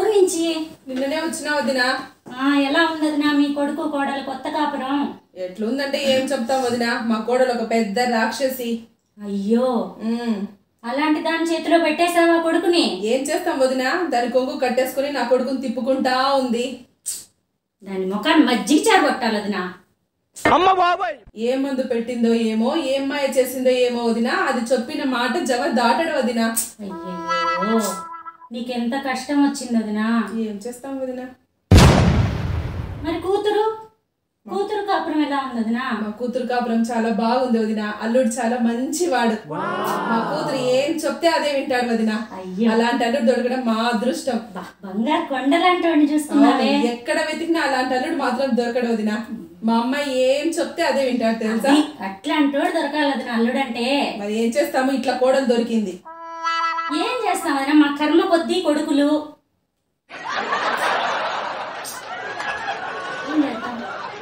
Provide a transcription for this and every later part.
ఎప్పటి నుంచి నిన్ననే వచ్చినా వదినా ఆ, ఎలా ఉంది వదినా మీ కొడుకు కోడలు కొత్త కాపురం ఎట్లుందంటే ఏం చెప్తాం వదినా మా కోడలు ఒక పెద్ద రాక్షసి అయ్యో ఉమ్. అలాంటి దాని చేతిలో పెట్టేశావా కొడుకుని ఏం చేస్తాం వదినా దాని కొంగు కట్టేసుకుని నా కొడుకుని తిప్పుకుంటా ఉంది దాని ముఖాన్ని మజ్జిగ చారగొట్టాలి వదినా ఏ మందు పెట్టిందో ఏమో ఏం మాయ చేసిందో ఏమో వదినా అది చెప్పిన మాట జవ దాటడు వదినా అయ్యయ్యో నీకెంత కష్టం వచ్చింది వదినా ఏం చేస్తాం వదినా మరి కూతురు కూతురు కాపురం ఎలా ఉంది వదినా మా కూతురు కాపురం చాలా బాగుంది వదిన అల్లుడు చాలా మంచివాడు మా కూతురు ఏం చెప్తే అదే వింటాడు వదిన అయ్యో అలాంటి అల్లుడు దొరకడం మా అదృష్టం బా, బంగారు కొండలాంటి వాడిని చూస్తున్నావే అవును, ఎక్కడ వెతికినా అలాంటి అల్లుడు మాత్రం దొరకడు వదిన మా అమ్మాయి ఏం చెప్తే అదే వింటాడు తెలుసా అది అట్లాంటి వాడు దొరకాలి వదిన అల్లుడంటే మరి ఏం చేస్తాము ఇట్లా కోడలు దొరికింది ఏం చేస్తాం వదిన మా కర్మ కొద్దీ కొడుకులు ఏం చేస్తాం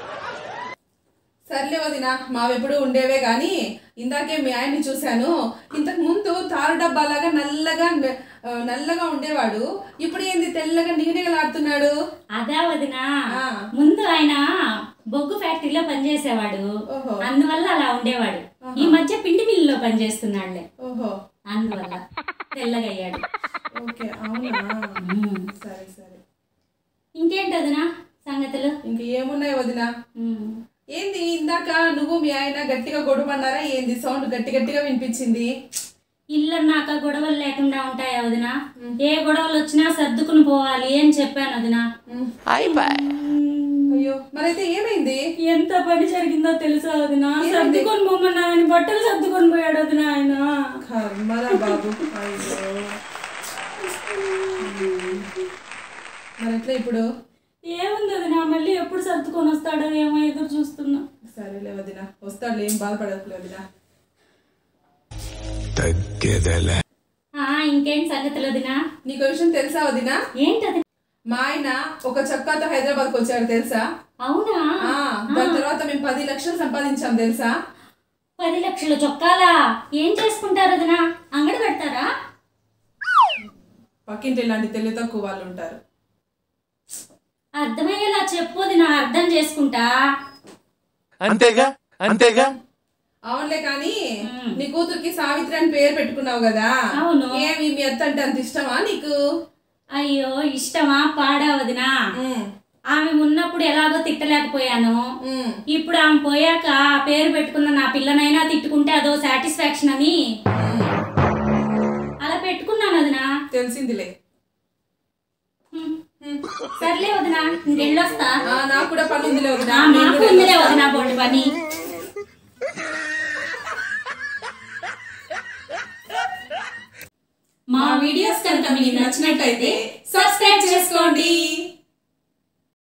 సర్లే వదిన మావెప్పుడు ఉండేవే గాని ఇందాకే మీ ఆయన్ని చూశాను ఇంతకు ముందు తారు డబ్బాలాగా నల్లగా ఆ, నల్లగా ఉండేవాడు ఇప్పుడు ఏంది తెల్లగా నిగనిగలాడుతున్నాడు అదా వదిన ఆ. ముందు ఆయన బొగ్గు ఫ్యాక్టరీలో పనిచేసేవాడు ఓహో అందువల్ల అలా ఉండేవాడు ఈ మధ్య పిండి మిల్లులో పనిచేస్తున్నాడులే ఓహో అందువల్ల తెల్లగా అయ్యాడు ఓకే అవునా ఉమ్. సరే సరే ఇంకేంటి వదిన సంగతులు ఇంక ఏమున్నాయి వదిన ఉమ్. ఏంది ఇందాక నువ్వు మీ ఆయన గట్టిగా గొడవన్నారా ఏంది సౌండ్ గట్టి గట్టిగా వినిపించింది ఇల్లన్నాక గొడవలు లేకుండా ఉంటాయా వదిన ఏ గొడవలు వచ్చినా సర్దుకుని పోవాలి అని చెప్పాను వదిన అయ్యో మరైతే ఏమైంది ఎంత పని జరిగిందో తెలుసా వదిన సర్దుకొని పోమన్నా ఆయన బట్టలు సర్దుకొని పోయాడు వదిన ఆయన కర్మరా బాబు అయ్యో మరి ఎట్లా ఇప్పుడు ఏముంది వదిన మళ్ళీ ఎప్పుడు సర్దుకొని వస్తాడో ఏమో ఎదురు చూస్తున్నా సరేలే వదిన వస్తాడులే ఏం బాధపడకు వదిన తగ్గేదలే ఆ ఇంకేంటి సంగతులు వదిన నీకు విషయం తెలుసా వదిన ఏంటది మా ఆయన ఒక చక్కాతో హైదరాబాద్కి వచ్చాడు తెలుసా అవునా ఆ, దాని తర్వాత మేము పది లక్షలు సంపాదించాం తెలుసా పది లక్షల చొక్కాలా ఏం చేసుకుంటారు వదిన అంగడి పెడతారా పక్కింటి ఇలాంటి తెలివి తక్కువ వాళ్ళు ఉంటారు అర్థమయ్యేలా చెప్పు వదిన అర్థం చేసుకుంటా అంతేగా అంతేగా అవునులే కానీ మ్మ్. నీ కూతురికి సావిత్రి అని పేరు పెట్టుకున్నావు కదా అవును. ఏమి మీ అత్త అంటే అంత ఇష్టమా నీకు అయ్యో ఇష్టమా పాడా వదినా మ్మ్. ఆమె ఉన్నప్పుడు ఎలాగో తిట్టలేకపోయాను మ్మ్. ఇప్పుడు ఆమె పోయాక ఆ పేరు పెట్టుకున్న నా పిల్లనైనా తిట్టుకుంటే అదో సాటిస్ఫాక్షన్ అని అలా పెట్టుకున్నాను వదినా తెలిసిందిలే హ్మ్. సర్లే వదినా ఇంకెళ్ళొస్తా ఆ, నాకు కూడా పని ఉందిలే వదినా. ఆ, నేను నాకు కూడా ఉందిలే వెళ్ళొస్తా. వదినా బోటి పని మా వీడియోస్ కనుక మీకు నచ్చినట్లయితే సబ్స్క్రైబ్ చేసుకోండి